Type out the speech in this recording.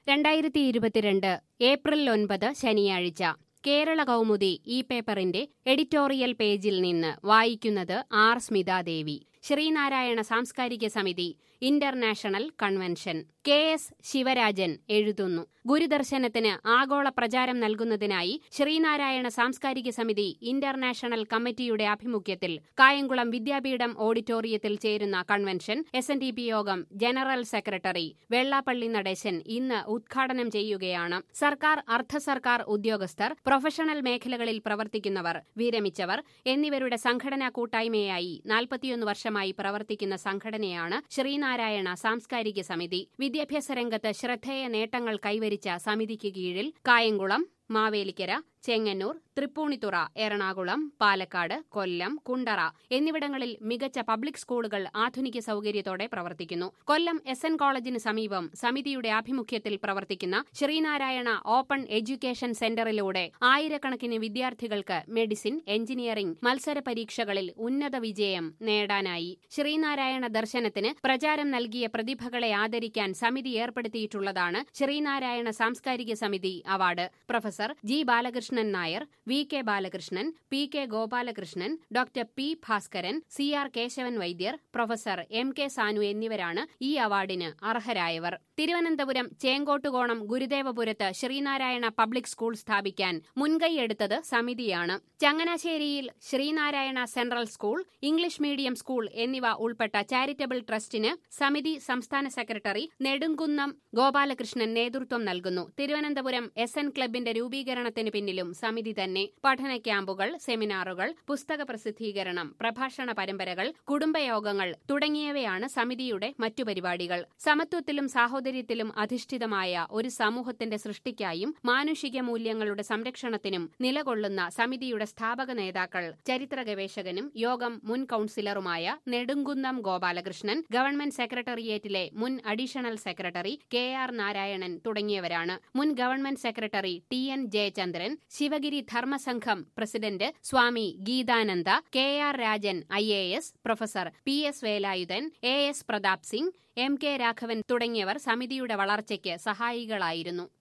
രണ്ടായിരത്തി ഇരുപത്തിരണ്ട് ഏപ്രിൽ ഒൻപത് ശനിയാഴ്ച കേരള കൗമുദി ഈ പേപ്പറിന്റെ എഡിറ്റോറിയൽ പേജിൽ നിന്ന് വായിക്കുന്നത് ആർ സ്മിതാദേവി ശ്രീനാരായണ സാംസ്കാരിക സമിതി international convention K S Sivarajan എഴുതുന്നു ഗുരുദർശനത്തിന് ആഗോള പ്രചാരം നൽകുന്നതിനായി ശ്രീനാരായണ സാംസ്കാരിക സമിതി ഇന്റർനാഷണൽ കമ്മിറ്റിയുടെ ആഭിമുഖ്യത്തിൽ കായംകുളം വിദ്യാപീഠം ഓഡിറ്റോറിയത്തിൽ ചേരുന്ന convention S N D P Yogam general secretary Vellappally Natesan ഇന്ന് ഉദ്ഘാടനം ചെയ്യുകയാണ് സർക്കാർ അർദ്ധ സർക്കാർ ഉദ്യോഗസ്ഥർ പ്രൊഫഷണൽ മേഖലകളിൽ പ്രവർത്തിക്കുന്നവർ വിരമിച്ചവർ എന്നിവരുടെ സംഘടനാ കൂട്ടായ്മയായി നാൽപ്പത്തിയൊന്ന് വർഷമായി പ്രവർത്തിക്കുന്ന സംഘടനയാണ് ശ്രീനാരായണ സാംസ്കാരിക സമിതി വിദ്യാഭ്യാസ രംഗത്ത് ശ്രദ്ധേയ നേട്ടങ്ങൾ കൈവരിച്ച സമിതിക്ക് കീഴിൽ കായംകുളം മാവേലിക്കര ചെങ്ങന്നൂർ തൃപ്പൂണിത്തുറ എറണാകുളം പാലക്കാട് കൊല്ലം കുണ്ടറ എന്നിവിടങ്ങളിൽ മികച്ച പബ്ലിക് സ്കൂളുകൾ ആധുനിക സൌകര്യത്തോടെ പ്രവർത്തിക്കുന്നു കൊല്ലം എസ് എൻ കോളേജിന് സമീപം സമിതിയുടെ ആഭിമുഖ്യത്തിൽ പ്രവർത്തിക്കുന്ന ശ്രീനാരായണ ഓപ്പൺ എഡ്യൂക്കേഷൻ സെന്ററിലൂടെ ആയിരക്കണക്കിന് വിദ്യാർത്ഥികൾക്ക് മെഡിസിൻ എഞ്ചിനീയറിംഗ് മത്സര പരീക്ഷകളിൽ ഉന്നത വിജയം നേടാനായി ശ്രീനാരായണ ദർശനത്തിന് പ്രചാരം നൽകിയ പ്രതിഭകളെ ആദരിക്കാൻ സമിതി ഏർപ്പെടുത്തിയിട്ടുള്ളതാണ് ശ്രീനാരായണ സാംസ്കാരിക സമിതി award professor G Balakrishnan Nair V K Balakrishnan P K Gopalakrishnan doctor P Bhaskaran C R Kesavan Vaidyar professor M K Sanu എന്നിവരാണ് ഈ അവാർഡിന് അർഹരായവർ തിരുവനന്തപുരം ചേങ്കോട്ടുകോണം ഗുരുദേവപുരത്ത് ശ്രീനാരായണ പബ്ലിക് സ്കൂൾ സ്ഥാപിക്കാൻ മുൻകൈയെടുത്തത് സമിതിയാണ് ചങ്ങനാശ്ശേരിയിൽ Sreenarayana central school English medium school എന്നിവ ഉൾപ്പെട്ട ചാരിറ്റബിൾ ട്രസ്റ്റിന് സമിതി സംസ്ഥാന സെക്രട്ടറി നെടുങ്കുന്നം ഗോപാലകൃഷ്ണൻ നേതൃത്വം നൽകുന്നു തിരുവനന്തപുരം എസ് എൻ ക്ലബിന്റെ രൂപീകരണത്തിന് പിന്നിലും സമിതി തന്നെ പഠന ക്യാമ്പുകൾ സെമിനാറുകൾ പുസ്തക പ്രസിദ്ധീകരണം പ്രഭാഷണ പരമ്പരകൾ കുടുംബയോഗങ്ങൾ തുടങ്ങിയവയാണ് സമിതിയുടെ മറ്റു പരിപാടികൾ സമത്വത്തിലും സാഹോദര്യത്തിലും അധിഷ്ഠിതമായ ഒരു സമൂഹത്തിന്റെ സൃഷ്ടിക്കായും മാനുഷിക മൂല്യങ്ങളുടെ സംരക്ഷണത്തിനും നിലകൊള്ളുന്ന സമിതിയുടെ സ്ഥാപക നേതാക്കൾ ചരിത്ര ഗവേഷകനും യോഗം മുൻ കൌൺസിലറുമായ നെടുങ്കുന്നം ഗോപാലകൃഷ്ണൻ ഗവൺമെന്റ് സെക്രട്ടേറിയറ്റിലെ മുൻ additional secretary K R Narayanan തുടങ്ങിയവരാണ് മുൻ government secretary T N Jayachandran Sivagiri Dharmasangham president Swami Geethananda K R Rajan I A S professor P S Velayudhan A S Pratap Singh M K Raghavan തുടങ്ങിയവർ സമിതിയുടെ വളർച്ചയ്ക്ക് സഹായികളായിരുന്നു